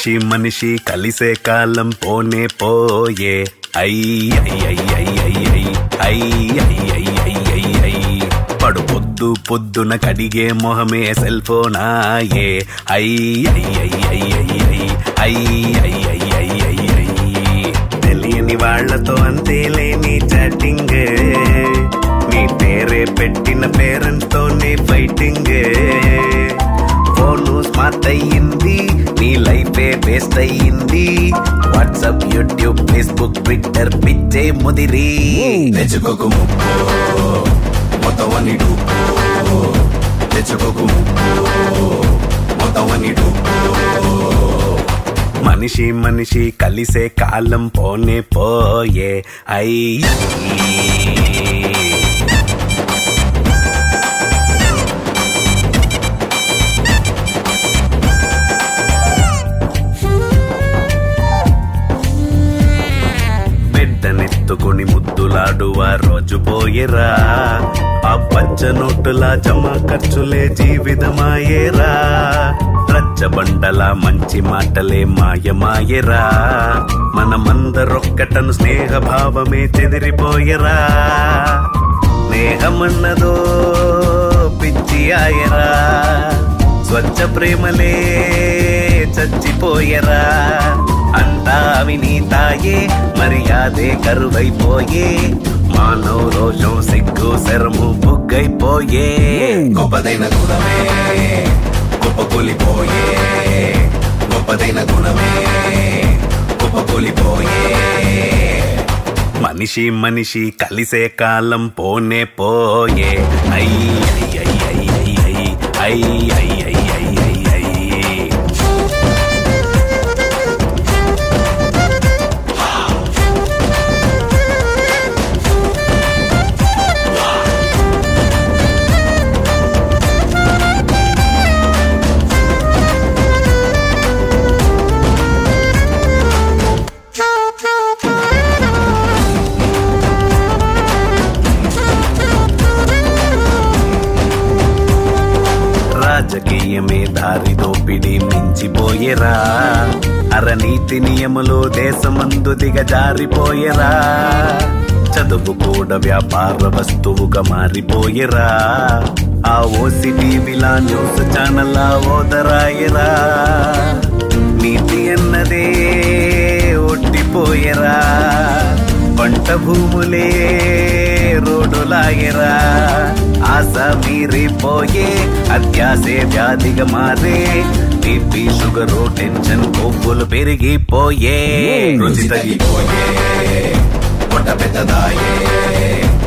మనిషి మనిషి కలిసే కాలం పోనే పోయే ఐ ఐ ఐ ఐ ఐ ఐ ఐ ఐ ఐ ఐ ఐ ఐ పడు పొద్దు పొద్దున కడిగే మొహమే సెల్ ఫోన్ ఆయే ఐ ఐ ఐ ఐ ఐ ఐ ఐ ఐ ఐ ఐ ఐ ఐ తెలియని వాళ్ళతో అంతే లేని చాటింగ్ నీ పేరే పెట్టిన పేరెంట్స్ తోనే ఫైటింగ్ ఫోన్ స్మార్ట్ అయ్యింది నీ లైఫే వేస్ట్ అయ్యింది వాట్సాప్ యూట్యూబ్ ఫేస్బుక్ ట్విట్టర్ పిచ్చే ముదిరి తెచ్చుకోకు ముప్పు మొత్తం అన్ని డూపు తెచ్చుకోకు ముప్పు మొత్తం అన్ని డూపు మనిషి మనిషి కలిసే కాలం పోనే పోయే ఐ బిడ్డనెత్తుకుని ముద్దులాడువా రోజు పోయేరా ఆ పచ్చ నోటుల జమ ఖర్చులే జీవితమాయేరా రచ్చబండల మంచి మాటలే మాయమాయరా మనమందరొక్కటను స్నేహ భావమే చెదిరిపోయరా స్నేహమన్నదో పిచ్చి ఆయరా స్వచ్ఛ ప్రేమలే చచ్చిపోయరా అంతా అవినీతాయే మర్యాదే కరువైపోయే మానవ రోషం సిగ్గు శరము బుగ్గైపోయే గొప్పదైన గుణమే గొప్ప కూలిపోయే గొప్పదైన గుణమే గొప్ప కూలిపోయే మనిషి మనిషి కలిసే కాలం పోనే పోయే ఐ ఐ ఐ ఐ ఐ ఐ ఐ ఐ ఐ ఐ ఐ ఐ రాజకీయమే దారి దోపిడి మించిపోయేరా అరనీతి నియములు దేశమందు దిగజారిపోయేరా చదువు కూడా వ్యాపార వస్తువుగా మారిపోయేరా ఆ ఓసి టీవీలా న్యూస్ ఛానల్ ఓదరాయరా నీతి అన్నదే ఒట్టిపోయేరా పంట భూములే రోడ్డులాగెరా ఆశ మీరిపోయే అత్యాసే వ్యాధిగా మారే బీపీ షుగరు టెన్షన్ కొవ్వులు పెరిగిపోయే రుచి తగ్గిపోయే పొట్ట పెద్దదాయే